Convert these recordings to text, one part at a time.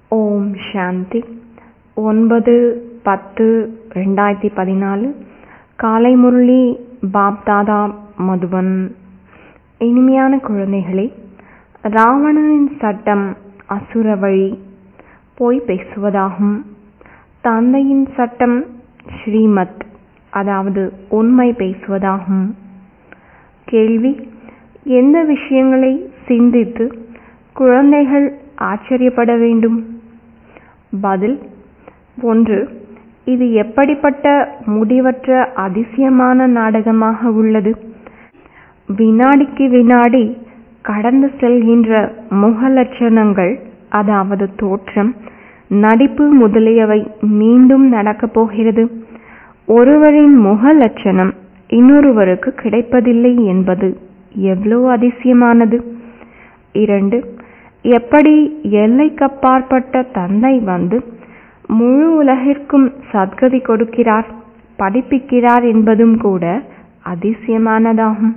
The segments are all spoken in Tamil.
ஓம் சாந்தி ஒன்பது பத்து ரெண்டாயிரத்தி பதினாலு காலை முரளி பாப்தாதா மதுபன் இனிமையான குழந்தைகளே ராவணனின் சட்டம் அசுர வழி பொய் பேசுவதாகும் தந்தையின் சட்டம் ஸ்ரீமத் அதாவது உண்மை பேசுவதாகும் கேள்வி எந்த விஷயங்களை சிந்தித்து குழந்தைகள் ஆச்சரியப்பட வேண்டும் பதில் ஒன்று இது எப்படிப்பட்ட முடிவற்ற அதிசயமான நாடகமாக உள்ளது வினாடிக்கு வினாடி கடந்து செல்கின்ற முக லட்சணங்கள் அதாவது தோற்றம் நடிப்பு முதலியவை மீண்டும் நடக்கப் போகிறது ஒருவரின் முக லட்சணம் இன்னொருவருக்கு கிடைப்பதில்லை என்பது எவ்வளவு அதிசயமானது இரண்டு எப்படி எல்லைக்கப்பாற்பட்ட தந்தை வந்து முழு உலகிற்கும் சத்கதி கொடுக்கிறார் படிப்பிக்கிறார் என்பதும் கூட அதிசயமானதாகும்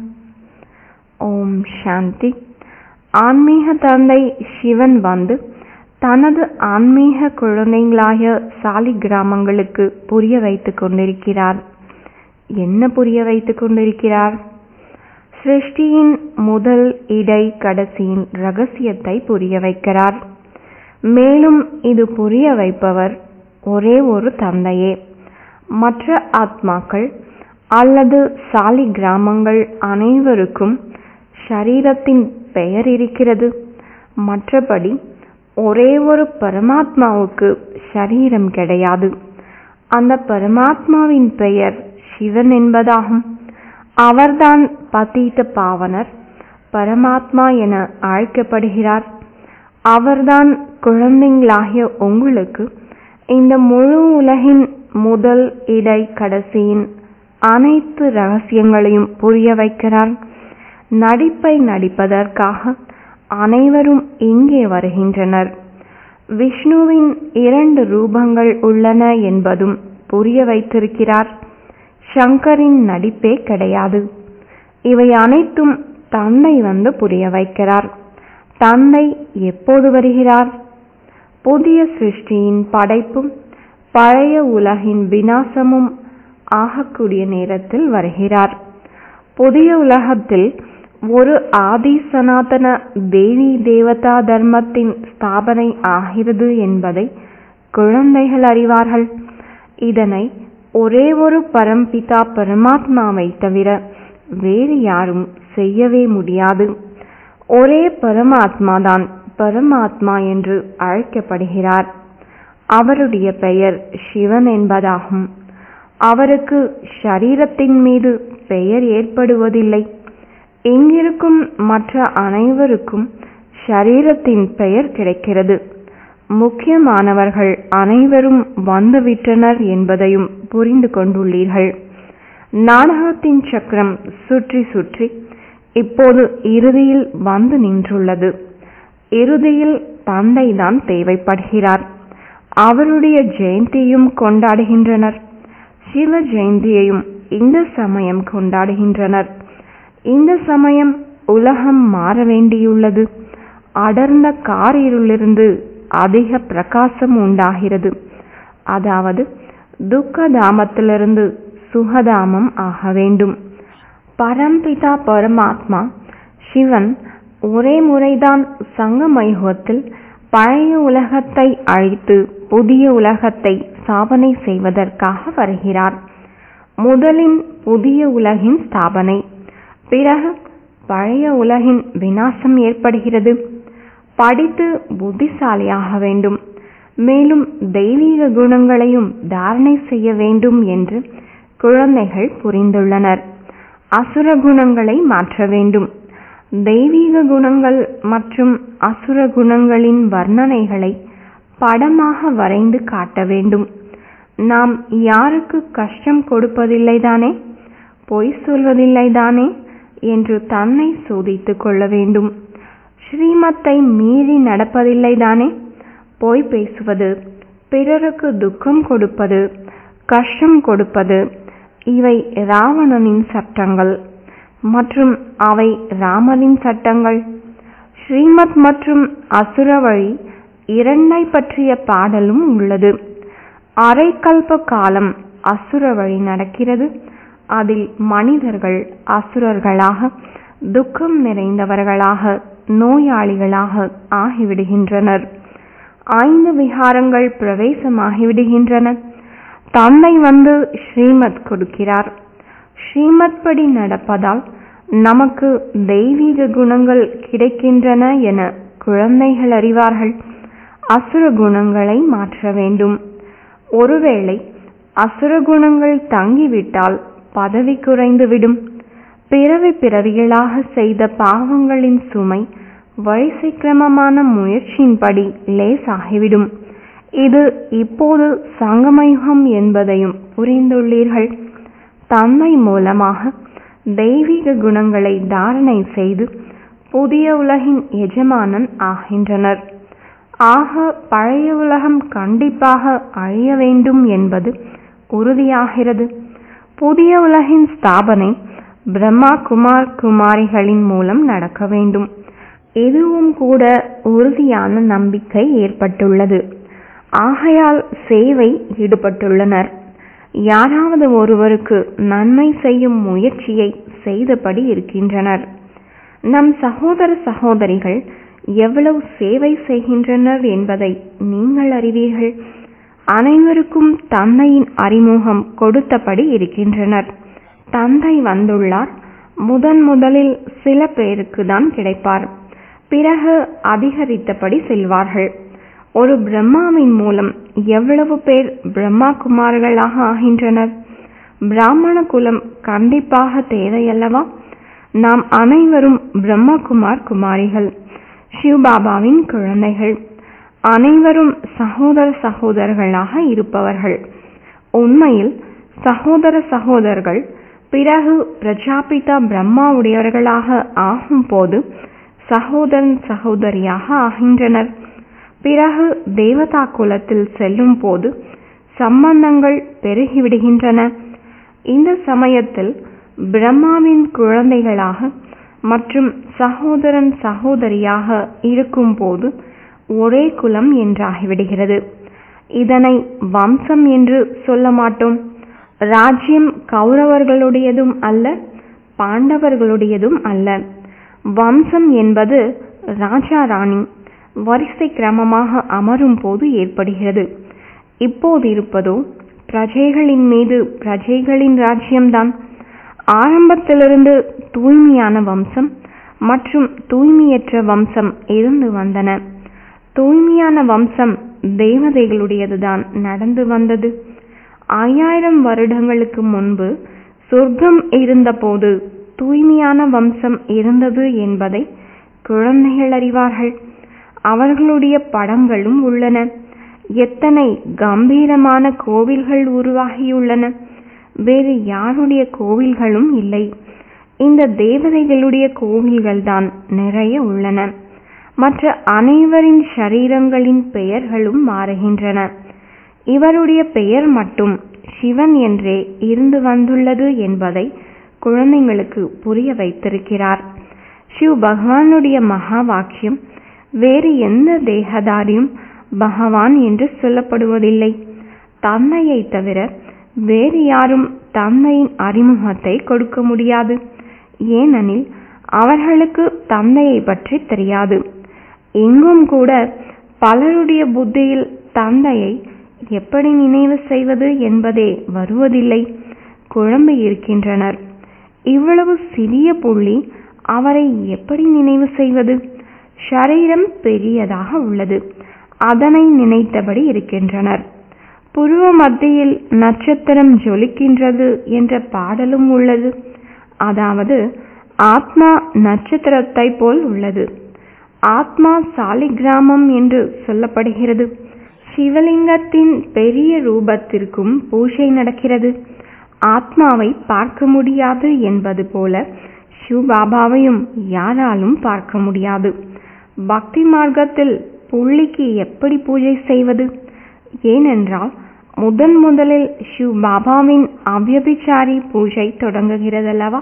ஓம் சாந்தி ஆன்மீக தந்தை சிவன் வந்து தனது ஆன்மீக குழந்தைகளாய சாலி கிராமங்களுக்கு புரிய வைத்துக் கொண்டிருக்கிறார் என்ன புரிய வைத்துக் கொண்டிருக்கிறார் சிருஷ்டியின் முதல் இடை கடைசியின் ரகசியத்தை புரிய வைக்கிறார் மேலும் இது புரிய வைப்பவர் ஒரே ஒரு தந்தையே மற்ற ஆத்மாக்கள் அல்லது சாலி கிராமங்கள் அனைவருக்கும் ஷரீரத்தின் பெயர் இருக்கிறது மற்றபடி ஒரே ஒரு பரமாத்மாவுக்கு ஷரீரம் கிடையாது அந்த பரமாத்மாவின் பெயர் சிவன் என்பதாகும் அவர்தான் பதீத பாவனர் பரமாத்மா என அழைக்கப்படுகிறார் அவர்தான் குழந்தைங்களாகிய உங்களுக்கு இந்த முழு உலகின் முதல் இடை கடைசியின் அனைத்து ரகசியங்களையும் புரிய வைக்கிறார் நடிப்பை நடிப்பதற்காக அனைவரும் இங்கே வருகின்றனர் விஷ்ணுவின் இரண்டு ரூபங்கள் உள்ளன என்பதும் புரிய வைத்திருக்கிறார் சங்கரின் நடிப்பே கிடையாது இவை அனைத்தும் தந்தை வந்து புரிய வைக்கிறார் தந்தை எப்போது வருகிறார் புதிய சிருஷ்டியின் படைப்பும் பழைய உலகின் வினாசமும் ஆகக்கூடிய நேரத்தில் வருகிறார் புதிய உலகத்தில் ஒரு ஆதி சனாதன தேவி தேவதா தர்மத்தின் ஸ்தாபனை ஆகிறது என்பதை குழந்தைகள் அறிவார்கள் இதனை ஒரே ஒரு பரம்பிதா பரமாத்மாவை தவிர வேறு யாரும் செய்யவே முடியாது ஒரே பரமாத்மா தான் பரமாத்மா என்று அழைக்கப்படுகிறார் அவருடைய பெயர் சிவன் என்பதாகும் அவருக்கு ஷரீரத்தின் மீது பெயர் ஏற்படுவதில்லை இங்கிருக்கும் மற்ற அனைவருக்கும் ஷரீரத்தின் பெயர் கிடைக்கிறது முக்கியமானவர்கள் அனைவரும் வந்துவிட்டனர் என்பதையும் புரிந்து கொண்டுள்ளீர்கள் நாடகத்தின் சக்கரம் சுற்றி சுற்றி இப்போது இறுதியில் வந்து நின்றுள்ளது இறுதியில் தந்தைதான் தேவைப்படுகிறார் அவருடைய ஜெயந்தியும் கொண்டாடுகின்றனர் சிவ ஜெயந்தியையும் இந்த சமயம் கொண்டாடுகின்றனர் இந்த சமயம் உலகம் மாற வேண்டியுள்ளது அடர்ந்த காரிலிருந்து அதிக பிரகாசம் உண்டாகிறது அதாவது துக்கதாமத்திலிருந்து சுகதாமம் ஆக வேண்டும் பரம்பிதா பரமாத்மா சிவன் ஒரே முறைதான் சங்கமயுகத்தில் பழைய உலகத்தை அழித்து புதிய உலகத்தை ஸ்தாபனை செய்வதற்காக வருகிறார் முதலின் புதிய உலகின் ஸ்தாபனை பிறகு பழைய உலகின் வினாசம் ஏற்படுகிறது படித்து புத்திசாலியாக வேண்டும் மேலும் தெய்வீக குணங்களையும் தாரணை செய்ய வேண்டும் என்று குழந்தைகள் புரிந்துள்ளனர் அசுர குணங்களை மாற்ற வேண்டும் தெய்வீக குணங்கள் மற்றும் அசுர குணங்களின் வர்ணனைகளை படமாக வரைந்து காட்ட வேண்டும் நாம் யாருக்கு கஷ்டம் கொடுப்பதில்லைதானே பொய் சொல்வதில்லைதானே என்று தன்னை சோதித்துக் கொள்ள வேண்டும் ஸ்ரீமத்தை மீறி நடப்பதில்லைதானே பொய் பேசுவது பிறருக்கு துக்கம் கொடுப்பது கஷ்டம் கொடுப்பது இவை ராவணனின் சட்டங்கள் மற்றும் அவை ராமரின் சட்டங்கள் ஸ்ரீமத் மற்றும் அசுர வழி இரண்டை பற்றிய பாடலும் உள்ளது அரைக்கல்ப காலம் அசுர வழி நடக்கிறது அதில் மனிதர்கள் அசுரர்களாக துக்கம் நிறைந்தவர்களாக நோயாளிகளாக ஆகிவிடுகின்றனர் ஐந்து விகாரங்கள் பிரவேசமாகிவிடுகின்றன தந்தை வந்து ஸ்ரீமத் கொடுக்கிறார் ஸ்ரீமத் படி நடப்பதால் நமக்கு தெய்வீக குணங்கள் கிடைக்கின்றன என குழந்தைகள் அறிவார்கள் அசுர குணங்களை மாற்ற வேண்டும் ஒருவேளை அசுர குணங்கள் தங்கிவிட்டால் பதவி குறைந்துவிடும் பிறவி பிறவிகளாக செய்த பாவங்களின் சுமை வரிசை கிரமமான முயற்சியின்படி லேசாகிவிடும் இது இப்போது சங்கமயுகம் என்பதையும் புரிந்துள்ளீர்கள் தந்தை மூலமாக தெய்வீக குணங்களை தாரணை செய்து புதிய உலகின் எஜமானன் ஆகின்றனர் ஆக பழைய உலகம் கண்டிப்பாக அழிய வேண்டும் என்பது உறுதியாகிறது புதிய உலகின் ஸ்தாபனை பிரம்மா குமார் குமாரிகளின் மூலம் நடக்க வேண்டும் இதுவும் கூட உறுதியான நம்பிக்கை ஏற்பட்டுள்ளது ஆகையால் சேவை ஈடுபட்டுள்ளனர் யாராவது ஒருவருக்கு நன்மை செய்யும் முயற்சியை செய்தபடி இருக்கின்றனர் நம் சகோதர சகோதரிகள் எவ்வளவு சேவை செய்கின்றனர் என்பதை நீங்கள் அறிவீர்கள் அனைவருக்கும் தந்தையின் அறிமுகம் கொடுத்தபடி இருக்கின்றனர் தந்தை வந்துள்ளார் முதன் முதலில் சில பேருக்கு தான் கிடைப்பார் பிறகு அதிகரித்தபடி செல்வார்கள் ஒரு பிரம்மாவின் மூலம் எவ்வளவு பேர் பிரம்மா குமார்களாக ஆகின்றனர் பிராமண குலம் கண்டிப்பாக தேவையல்லவா நாம் அனைவரும் பிரம்மகுமார் குமாரிகள் சிவபாபாவின் குழந்தைகள் அனைவரும் சகோதர சகோதரர்களாக இருப்பவர்கள் உண்மையில் சகோதர சகோதரர்கள் பிறகு பிரஜாபிதா பிரம்மா உடையவர்களாக ஆகும் போது சகோதரன் சகோதரியாக ஆகின்றனர் பிறகு தேவதா குலத்தில் செல்லும் போது சம்பந்தங்கள் பெருகிவிடுகின்றன இந்த சமயத்தில் பிரம்மாவின் குழந்தைகளாக மற்றும் சகோதரன் சகோதரியாக இருக்கும்போது ஒரே குலம் என்றாகிவிடுகிறது இதனை வம்சம் என்று சொல்ல மாட்டோம் ராஜ்யம் கௌரவர்களுடையதும் அல்ல பாண்டவர்களுடையதும் அல்ல வம்சம் என்பது ராஜா ராணி வரிசை கிரமமாக அமரும் போது ஏற்படுகிறது இப்போது இருப்பதோ பிரஜைகளின் மீது பிரஜைகளின் ராஜ்யம்தான் ஆரம்பத்திலிருந்து தூய்மையான வம்சம் மற்றும் தூய்மையற்ற வம்சம் இருந்து வந்தன தூய்மையான வம்சம் தேவதைகளுடையதுதான் நடந்து வந்தது ஐயாயிரம் வருடங்களுக்கு முன்பு சொர்க்கம் இருந்தபோது தூய்மையான வம்சம் இருந்தது என்பதை குழந்தைகள் அறிவார்கள் அவர்களுடைய படங்களும் உள்ளன எத்தனை கம்பீரமான கோவில்கள் உருவாகியுள்ளன வேறு யாருடைய கோவில்களும் இல்லை இந்த தேவதைகளுடைய கோவில்கள் தான் நிறைய உள்ளன மற்ற அனைவரின் சரீரங்களின் பெயர்களும் மாறுகின்றன இவருடைய பெயர் மட்டும் சிவன் என்றே இருந்து வந்துள்ளது என்பதை குழந்தைங்களுக்கு புரிய வைத்திருக்கிறார் சிவ் பகவானுடைய மகா வாக்கியம் வேறு எந்த தேகதாரியும் பகவான் என்று சொல்லப்படுவதில்லை தந்தையை தவிர வேறு யாரும் தந்தையின் அறிமுகத்தை கொடுக்க முடியாது ஏனெனில் அவர்களுக்கு தந்தையை பற்றி தெரியாது எங்கும் கூட பலருடைய புத்தியில் தந்தையை எப்படி நினைவு செய்வது என்பதே வருவதில்லை குழம்பி இருக்கின்றனர் இவ்வளவு சிறிய புள்ளி அவரை எப்படி நினைவு செய்வது சரீரம் பெரியதாக உள்ளது அதனை நினைத்தபடி இருக்கின்றனர் புருவ மத்தியில் நட்சத்திரம் ஜொலிக்கின்றது என்ற பாடலும் உள்ளது அதாவது ஆத்மா நட்சத்திரத்தை போல் உள்ளது ஆத்மா சாலிகிராமம் என்று சொல்லப்படுகிறது சிவலிங்கத்தின் பெரிய ரூபத்திற்கும் பூஜை நடக்கிறது ஆத்மாவை பார்க்க முடியாது என்பது போல சிவபாபாவையும் யாராலும் பார்க்க முடியாது பக்தி மார்க்கத்தில் புள்ளிக்கு எப்படி பூஜை செய்வது ஏனென்றால் முதன் முதலில் சிவ் பாபாவின் அவ்யபிச்சாரி பூஜை தொடங்குகிறதல்லவா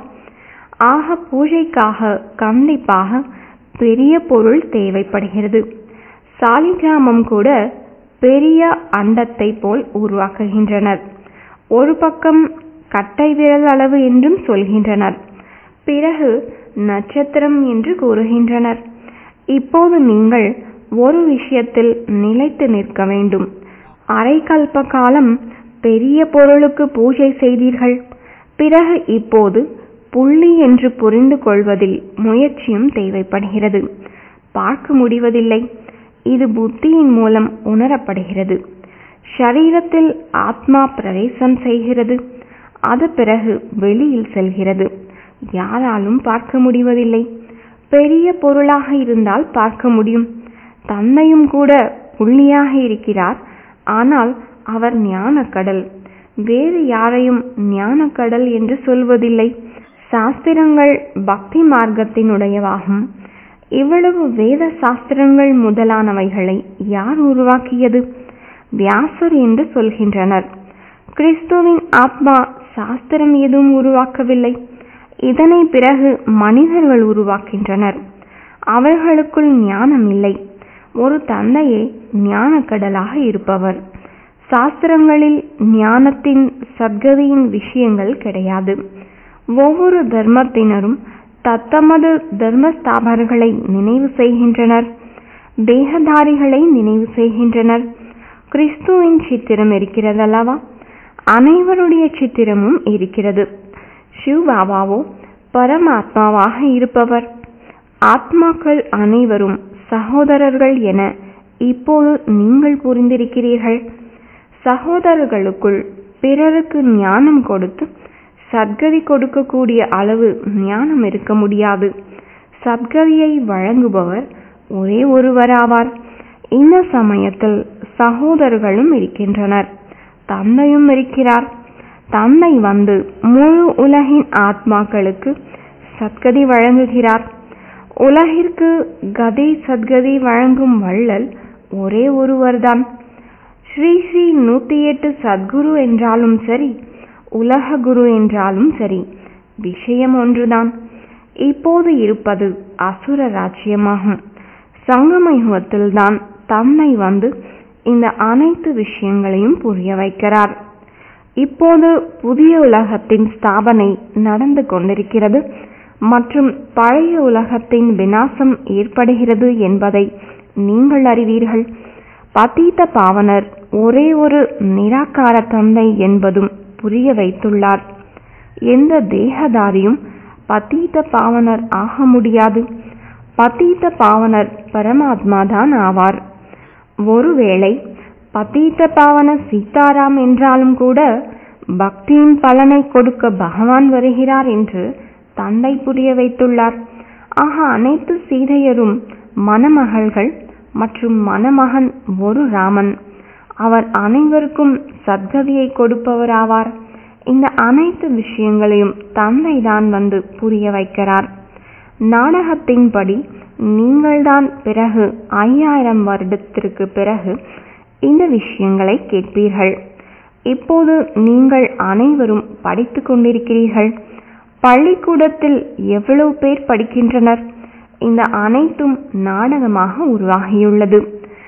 ஆக பூஜைக்காக கண்டிப்பாக பெரிய பொருள் தேவைப்படுகிறது சாலிகிராமம் கூட பெரிய அண்டத்தை போல் உருவாக்குகின்றனர் ஒரு பக்கம் கட்டை விரல் அளவு என்றும் சொல்கின்றனர் பிறகு நட்சத்திரம் என்று கூறுகின்றனர் இப்போது நீங்கள் ஒரு விஷயத்தில் நிலைத்து நிற்க வேண்டும் அரை கல்ப காலம் பெரிய பொருளுக்கு பூஜை செய்தீர்கள் பிறகு இப்போது புள்ளி என்று புரிந்து கொள்வதில் முயற்சியும் தேவைப்படுகிறது பார்க்க முடிவதில்லை இது புத்தியின் மூலம் உணரப்படுகிறது ஷரீரத்தில் ஆத்மா பிரவேசம் செய்கிறது அது பிறகு வெளியில் செல்கிறது யாராலும் பார்க்க முடிவதில்லை பெரிய பொருளாக இருந்தால் பார்க்க முடியும் தந்தையும் கூட புள்ளியாக இருக்கிறார் ஆனால் அவர் ஞானக்கடல் வேறு யாரையும் ஞானக்கடல் என்று சொல்வதில்லை சாஸ்திரங்கள் பக்தி மார்க்கத்தினுடையவாகும் இவ்வளவு வேத சாஸ்திரங்கள் முதலானவைகளை யார் உருவாக்கியது வியாசர் என்று சொல்கின்றனர் கிறிஸ்துவின் ஆத்மா சாஸ்திரம் எதுவும் உருவாக்கவில்லை இதனை பிறகு மனிதர்கள் உருவாக்கின்றனர் அவர்களுக்குள் ஞானம் இல்லை ஒரு தந்தையே ஞானக்கடலாக இருப்பவர் சாஸ்திரங்களில் ஞானத்தின் சத்கதியின் விஷயங்கள் கிடையாது ஒவ்வொரு தர்மத்தினரும் தத்தமது தர்மஸ்தாபர்களை நினைவு செய்கின்றனர் தேகதாரிகளை நினைவு செய்கின்றனர் கிறிஸ்துவின் சித்திரம் இருக்கிறதல்லவா அனைவருடைய சித்திரமும் இருக்கிறது சிவபாபாவோ பரமாத்மாவாக இருப்பவர் ஆத்மாக்கள் அனைவரும் சகோதரர்கள் என இப்போது நீங்கள் புரிந்திருக்கிறீர்கள் சகோதரர்களுக்குள் பிறருக்கு ஞானம் கொடுத்து சத்கதி கொடுக்கக்கூடிய அளவு ஞானம் இருக்க முடியாது சத்கதியை வழங்குபவர் ஒரே ஒருவராவார் இந்த சமயத்தில் சகோதரர்களும் இருக்கின்றனர் தந்தையும் இருக்கிறார் தந்தை வந்து முழு உலகின் ஆத்மாக்களுக்கு சத்கதி வழங்குகிறார் உலகிற்கு கதை சத்கதி வழங்கும் வள்ளல் ஒரே ஒருவர்தான் ஸ்ரீ ஸ்ரீ நூத்தி எட்டு சத்குரு என்றாலும் சரி உலக குரு என்றாலும் சரி விஷயம் ஒன்றுதான் இப்போது இருப்பது அசுர ராஜ்யமாகும் சங்கம யுகத்தில்தான் தந்தை வந்து இந்த அனைத்து விஷயங்களையும் புரிய வைக்கிறார் இப்போது புதிய உலகத்தின் ஸ்தாபனை நடந்து கொண்டிருக்கிறது மற்றும் பழைய உலகத்தின் வினாசம் ஏற்படுகிறது என்பதை நீங்கள் அறிவீர்கள் பதீத பாவனர் ஒரே ஒரு நிராகார தந்தை என்பதும் புரிய வைத்துள்ளார் எந்த தேகதாரியும் பதீத பாவனர் ஆக முடியாது பதீத பாவனர் பரமாத்மாதான் ஆவார் ஒருவேளை பதீத பாவன சீதாராம் என்றாலும் கூட பக்தியின் பலனை கொடுக்க பகவான் வருகிறார் என்று தந்தை புரிய வைத்துள்ளார் ஆக அனைத்து சீதையரும் மணமகள்கள் மற்றும் மணமகன் ஒரு ராமன் அவர் அனைவருக்கும் சத்கதியை கொடுப்பவராவார் இந்த அனைத்து விஷயங்களையும் தந்தை தான் வந்து புரிய வைக்கிறார் நாடகத்தின்படி நீங்கள்தான் பிறகு ஐயாயிரம் வருடத்திற்கு பிறகு இந்த விஷயங்களை கேட்பீர்கள் இப்போது நீங்கள் அனைவரும் படித்துக் கொண்டிருக்கிறீர்கள் பள்ளிக்கூடத்தில் எவ்வளவு பேர் படிக்கின்றனர் இந்த அனைத்தும் நாடகமாக உருவாகியுள்ளது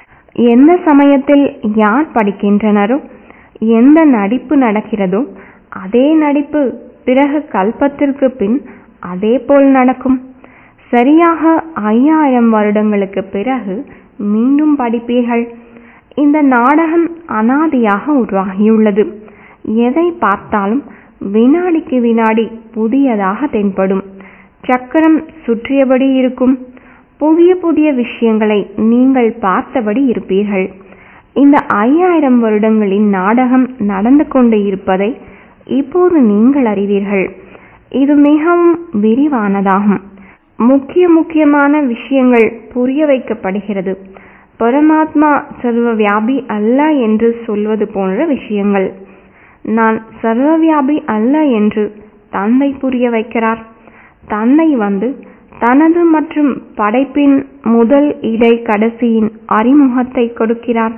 எந்த சமயத்தில் யார் படிக்கின்றனரோ எந்த நடிப்பு நடக்கிறதோ அதே நடிப்பு பிறகு கல்பத்திற்கு பின் அதே போல் நடக்கும் சரியாக ஐயாயிரம் வருடங்களுக்கு பிறகு மீண்டும் படிப்பீர்கள் இந்த நாடகம் அனாதியாக உருவாகியுள்ளது எதை பார்த்தாலும் வினாடிக்கு வினாடி புதியதாக தென்படும் சக்கரம் சுற்றியபடி இருக்கும் புதிய புதிய விஷயங்களை நீங்கள் பார்த்தபடி இருப்பீர்கள் இந்த ஐயாயிரம் வருடங்களின் நாடகம் நடந்து கொண்டு இருப்பதை இப்போது நீங்கள் அறிவீர்கள் இது மிகவும் விரிவானதாகும் முக்கிய முக்கியமான விஷயங்கள் புரிய வைக்கப்படுகிறது பரமாத்மா சர்வ வியாபி அல்ல என்று சொல்வது போன்ற விஷயங்கள் நான் சர்வவியாபி அல்ல என்று தந்தை புரிய வைக்கிறார் தந்தை வந்து தனது மற்றும் படைப்பின் முதல் இடை கடைசியின் அறிமுகத்தை கொடுக்கிறார்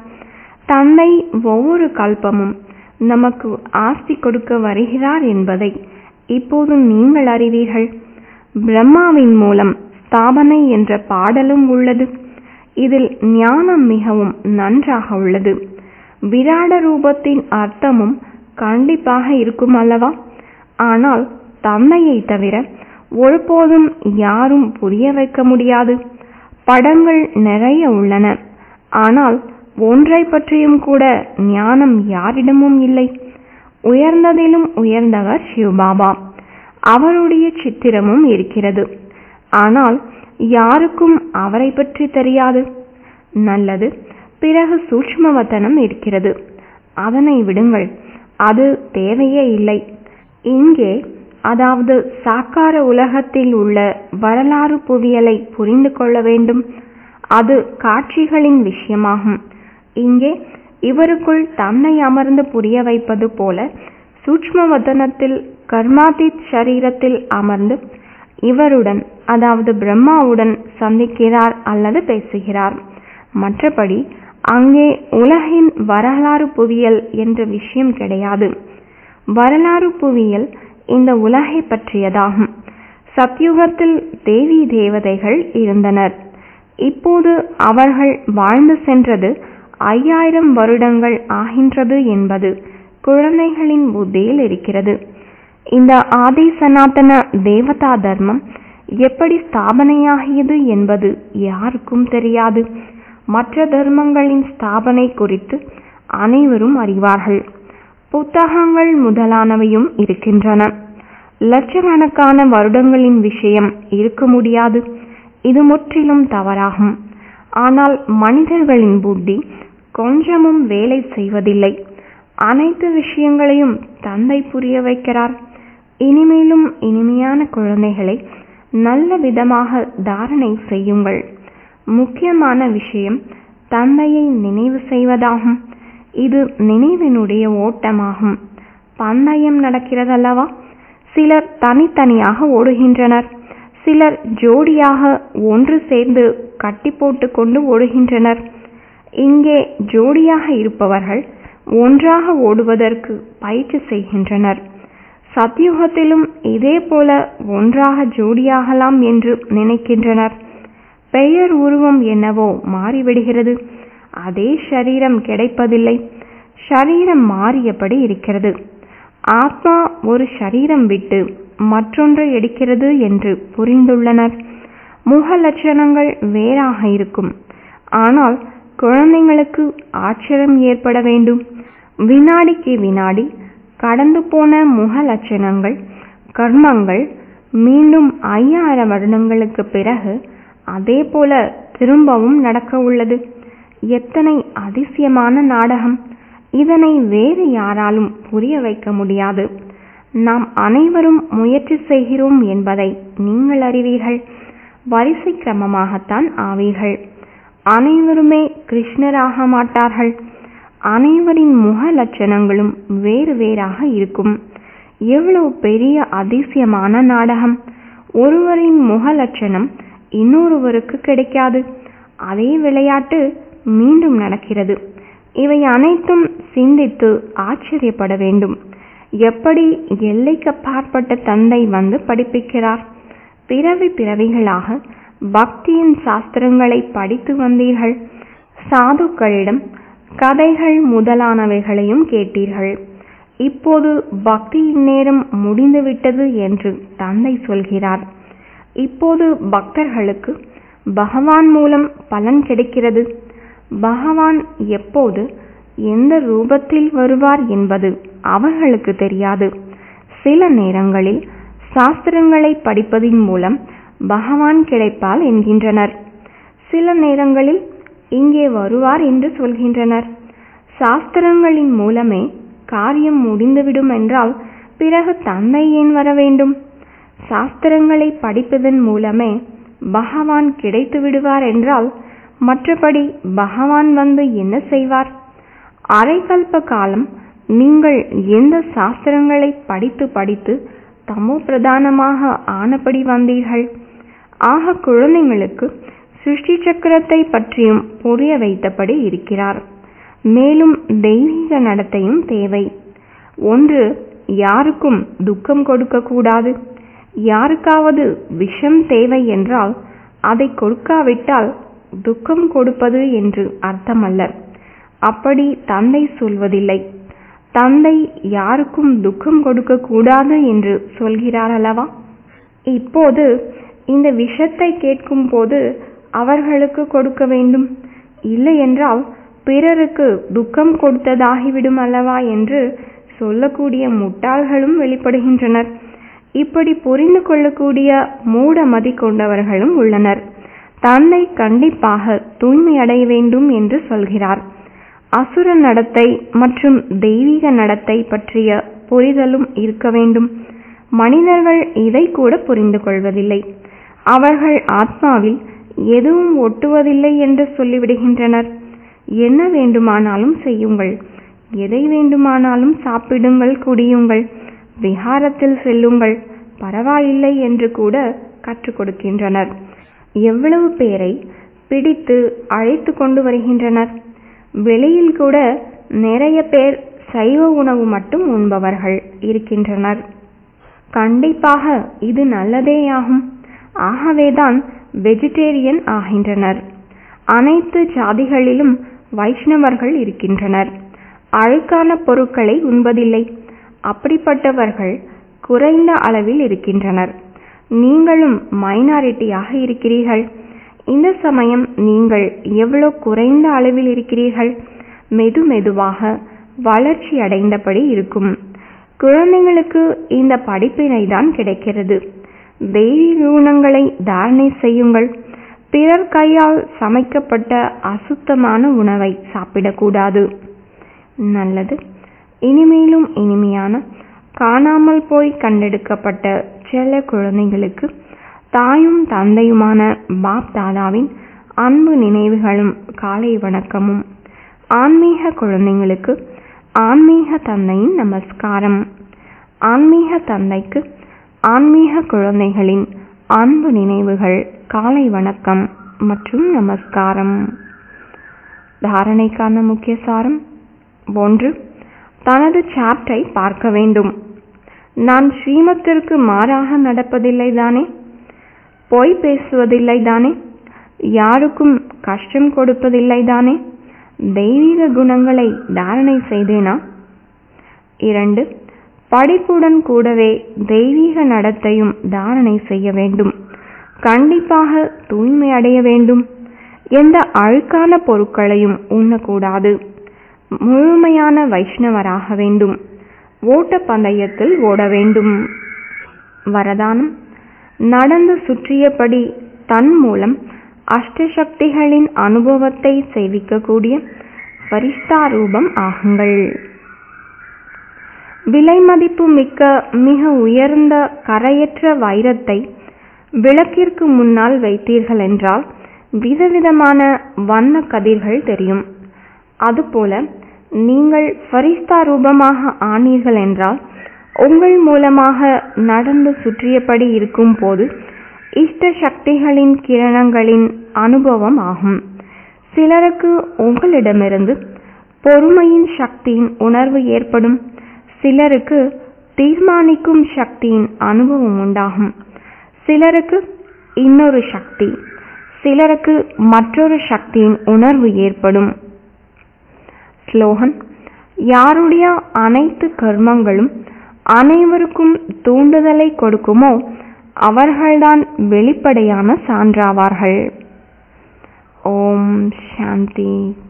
தந்தை ஒவ்வொரு கல்பமும் நமக்கு ஆஸ்தி கொடுக்க வருகிறார் என்பதை இப்போது நீங்கள் அறிவீர்கள் பிரம்மாவின் மூலம் ஸ்தாபனை என்ற பாடலும் உள்ளது இதில் ஞானம் மிகவும் நன்றாக உள்ளது விராட ரூபத்தின் அர்த்தமும் கண்டிப்பாக இருக்கும் அல்லவா ஆனால் தந்தையை தவிர ஒருபோதும் யாரும் புரிய வைக்க முடியாது படங்கள் நிறைய உள்ளன ஆனால் ஒன்றை பற்றியும் கூட ஞானம் யாரிடமும் இல்லை உயர்ந்ததிலும் உயர்ந்தவர் சிவபாபா அவருடைய சித்திரமும் இருக்கிறது ஆனால் யாருக்கும் அவரை பற்றி தெரியாது நல்லது பிறகு சூட்சுமவத்தனம் இருக்கிறது அதனை விடுங்கள் அது தேவையே இல்லை இங்கே அதாவது சாக்கார உலகத்தில் உள்ள வரலாறு புவியலை புரிந்து கொள்ள வேண்டும் அது காட்சிகளின் விஷயமாகும் இங்கே இவருக்குள் தன்னை அமர்ந்து புரிய வைப்பது போல சூட்ச்மவதனத்தில் கர்மாதித் சரீரத்தில் அமர்ந்து இவருடன் அதாவது பிரம்மாவுடன் சந்திக்கிறார் அல்லது பேசுகிறார் மற்றபடி அங்கே உலகின் வரலாறு புவியல் என்ற விஷயம் கிடையாது வரலாறு புவியல் இந்த உலகை பற்றியதாகும் சத்யுகத்தில் தேவி தேவதைகள் இருந்தனர் இப்போது அவர்கள் வாழ்ந்து சென்றது ஐயாயிரம் வருடங்கள் ஆகின்றது என்பது குழந்தைகளின் புத்தியில் இருக்கிறது இந்த ஆதி சனாதன தேவதா தர்மம் எப்படி ஸ்தாபனையாகியது என்பது யாருக்கும் தெரியாது மற்ற தர்மங்களின் ஸ்தாபனை குறித்து அனைவரும் அறிவார்கள் புத்தகங்கள் முதலானவையும் இருக்கின்றன லட்சக்கணக்கான வருடங்களின் விஷயம் இருக்க முடியாது இது முற்றிலும் தவறாகும் ஆனால் மனிதர்களின் புத்தி கொஞ்சமும் வேலை செய்வதில்லை அனைத்து விஷயங்களையும் தந்தை புரிய வைக்கிறார் இனிமேலும் இனிமையான குழந்தைகளை நல்ல விதமாக தாரணை செய்யுங்கள் முக்கியமான விஷயம் தந்தையை நினைவு செய்வதாகும் இது நினைவினுடைய ஓட்டமாகும் பந்தயம் நடக்கிறதல்லவா சிலர் தனித்தனியாக ஓடுகின்றனர் சிலர் ஜோடியாக ஒன்று சேர்ந்து கட்டி போட்டு கொண்டு ஓடுகின்றனர் இங்கே ஜோடியாக இருப்பவர்கள் ஒன்றாக ஓடுவதற்கு பயிற்சி செய்கின்றனர் சத்யுகத்திலும் இதே போல ஒன்றாக ஜோடியாகலாம் என்று நினைக்கின்றனர் பெயர் உருவம் என்னவோ மாறிவிடுகிறது அதே ஷரீரம் கிடைப்பதில்லை ஷரீரம் மாறியபடி இருக்கிறது ஆத்மா ஒரு ஷரீரம் விட்டு மற்றொன்று எடுக்கிறது என்று புரிந்துள்ளனர் முக லட்சணங்கள் வேறாக இருக்கும் ஆனால் குழந்தைங்களுக்கு ஆச்சரியம் ஏற்பட வேண்டும் வினாடிக்கு வினாடி கடந்து போன முக லட்சணங்கள் கர்மங்கள் மீண்டும் ஐயாயிரம் வருடங்களுக்கு பிறகு அதே போல திரும்பவும் நடக்க உள்ளது எத்தனை அதிசயமான நாடகம் இதனை வேறு யாராலும் புரிய வைக்க முடியாது நாம் அனைவரும் முயற்சி செய்கிறோம் என்பதை நீங்கள் அறிவீர்கள் வரிசை கிரமமாகத்தான் ஆவீர்கள் அனைவருமே கிருஷ்ணராக மாட்டார்கள் அனைவரின் முக லட்சணங்களும் வேறு வேறாக இருக்கும் எவ்வளவு பெரிய அதிசயமான நாடகம் ஒருவரின் முக லட்சணம் இன்னொருவருக்கு கிடைக்காது அதே விளையாட்டு மீண்டும் நடக்கிறது இவை அனைத்தும் சிந்தித்து ஆச்சரியப்பட வேண்டும் எப்படி எல்லைக்கு அப்பாற்பட்ட தந்தை வந்து படிப்பிக்கிறார் பிறவி பிறவிகளாக பக்தியின் சாஸ்திரங்களை படித்து வந்தீர்கள் சாதுக்களிடம் கதைகள் முதலானவைகளையும் கேட்டீர்கள் இப்போது பக்தியின் நேரம் முடிந்துவிட்டது என்று தந்தை சொல்கிறார் இப்போது பக்தர்களுக்கு பகவான் மூலம் பலன் கிடைக்கிறது பகவான் எப்போது எந்த ரூபத்தில் வருவார் என்பது அவர்களுக்கு தெரியாது சில நேரங்களில் சாஸ்திரங்களை படிப்பதின் மூலம் பகவான் கிடைப்பால் என்கின்றனர் சில நேரங்களில் இங்கே வருவார் என்று சொல்கின்றனர் சாஸ்திரங்களின் மூலமே காரியம் முடிந்துவிடும் என்றால் பிறகு தந்தை ஏன் வர வேண்டும் சாஸ்திரங்களை படிப்பதன் மூலமே பகவான் கிடைத்து விடுவார் என்றால் மற்றபடி பகவான் வந்து என்ன செய்வார் அரைக்கல்ப காலம் நீங்கள் எந்த சாஸ்திரங்களை படித்து படித்து தமோ பிரதானமாக ஆனபடி வந்தீர்கள் ஆக குழந்தைங்களுக்கு சிருஷ்டி சக்கரத்தை பற்றியும் புரிய வைத்தபடி இருக்கிறார் மேலும் தெய்வீக நடத்தையும் தேவை ஒன்று யாருக்கும் துக்கம் கொடுக்க கூடாது யாருக்காவது விஷம் தேவை என்றால் அதை கொடுக்காவிட்டால் துக்கம் கொடுப்பது என்று அர்த்தமல்ல அப்படி தந்தை சொல்வதில்லை தந்தை யாருக்கும் துக்கம் கொடுக்க கூடாது என்று சொல்கிறார் அல்லவா இப்போது இந்த விஷத்தை கேட்கும் போது அவர்களுக்கு கொடுக்க வேண்டும் இல்லை என்றால் பிறருக்கு துக்கம் கொடுத்ததாகிவிடும் அல்லவா என்று சொல்லக்கூடிய முட்டாள்களும் வெளிப்படுகின்றனர் இப்படி புரிந்து கொள்ளக்கூடிய மூடமதி கொண்டவர்களும் உள்ளனர் தந்தை கண்டிப்பாக தூய்மை அடைய வேண்டும் என்று சொல்கிறார் அசுர நடத்தை மற்றும் தெய்வீக நடத்தை பற்றிய புரிதலும் இருக்க வேண்டும் மனிதர்கள் இதை கூட புரிந்து கொள்வதில்லை அவர்கள் ஆத்மாவில் எதுவும் ஒட்டுவதில்லை என்று சொல்லிவிடுகின்றனர் என்ன வேண்டுமானாலும் செய்யுங்கள் எதை வேண்டுமானாலும் சாப்பிடுங்கள் குடியுங்கள் விஹாரத்தில் செல்லுங்கள் பரவாயில்லை என்று கூட கற்றுக் கொடுக்கின்றனர் எவ்வளவு பேரை பிடித்து அழைத்து கொண்டு வருகின்றனர் வெளியில் கூட நிறைய பேர் சைவ உணவு மட்டும் உண்பவர்கள் இருக்கின்றனர் கண்டிப்பாக இது நல்லதேயாகும் ஆகவேதான் வெஜிடேரியன் ஆகின்றனர் அனைத்து ஜாதிகளிலும் வைஷ்ணவர்கள் இருக்கின்றனர் அழுக்கான பொருட்களை உண்பதில்லை அப்படிப்பட்டவர்கள் குறைந்த அளவில் இருக்கின்றனர் நீங்களும் மைனாரிட்டியாக இருக்கிறீர்கள் இந்த சமயம் நீங்கள் எவ்வளவு குறைந்த அளவில் இருக்கிறீர்கள் மெது மெதுவாக வளர்ச்சி அடைந்தபடி இருக்கும் குழந்தைங்களுக்கு இந்த படிப்பினை தான் கிடைக்கிறது தெய்வீக குணங்களை தாரணை செய்யுங்கள் பிறர் கையால் சமைக்கப்பட்ட அசுத்தமான உணவை சாப்பிடக்கூடாது நல்லது இனிமேலும் இனிமையான காணாமல் போய் கண்டெடுக்கப்பட்ட செல்ல குழந்தைகளுக்கு தாயும் தந்தையுமான பாப் தாதாவின் அன்பு நினைவுகளும் காலை வணக்கமும் ஆன்மீக குழந்தைங்களுக்கு ஆன்மீக தந்தையின் நமஸ்காரம் ஆன்மீக தந்தைக்கு ஆன்மீக குழந்தைகளின் அன்பு நினைவுகள் காலை வணக்கம் மற்றும் நமஸ்காரம் தாரணைக்கான முக்கிய சாரம் ஒன்று தனது சாப்டை பார்க்க வேண்டும் நான் ஸ்ரீமத்திற்கு மாறாக நடப்பதில்லை தானே பொய் பேசுவதில்லை தானே யாருக்கும் கஷ்டம் கொடுப்பதில்லை தானே தெய்வீக குணங்களை தாரணை செய்தேனா இரண்டு படிப்புடன் கூடவே தெய்வீக நடத்தையும் தாரணை செய்ய வேண்டும் கண்டிப்பாக தூய்மை அடைய வேண்டும் எந்த அழுக்கான பொருட்களையும் உண்ணக்கூடாது முழுமையான வைஷ்ணவராக வேண்டும் ஓட்ட பந்தயத்தில் ஓட வேண்டும் வரதானம் நடந்து சுற்றியபடி தன் மூலம் அஷ்டசக்திகளின் அனுபவத்தை சேவிக்கக்கூடிய பரிஷ்டா ரூபம் ஆகுங்கள் விலை மதிப்பு மிக்க மிக உயர்ந்த கரையற்ற வைரத்தை விளக்கிற்கு முன்னால் வைத்தீர்கள் என்றால் விதவிதமான வண்ண கதிர்கள் தெரியும் அதுபோல நீங்கள் ஃபரிஸ்தா ரூபமாக ஆனீர்கள் என்றால் உங்கள் மூலமாக நடந்து சுற்றியபடி இருக்கும் போது இஷ்ட சக்திகளின் கிரணங்களின் அனுபவம் ஆகும் சிலருக்கு உங்களிடமிருந்து பொறுமையின் சக்தியின் உணர்வு ஏற்படும் சிலருக்கு தீர்மானிக்கும் சக்தியின் அனுபவம் உண்டாகும் சிலருக்கு இன்னொரு சக்தி சிலருக்கு மற்றொரு சக்தியின் உணர்வு ஏற்படும் ஸ்லோகன் யாருடைய அனைத்து கர்மங்களும் அனைவருக்கும் தூண்டுதலை கொடுக்குமோ அவர்கள்தான் வெளிப்படையான சான்றாவார்கள் ஓம் சாந்தி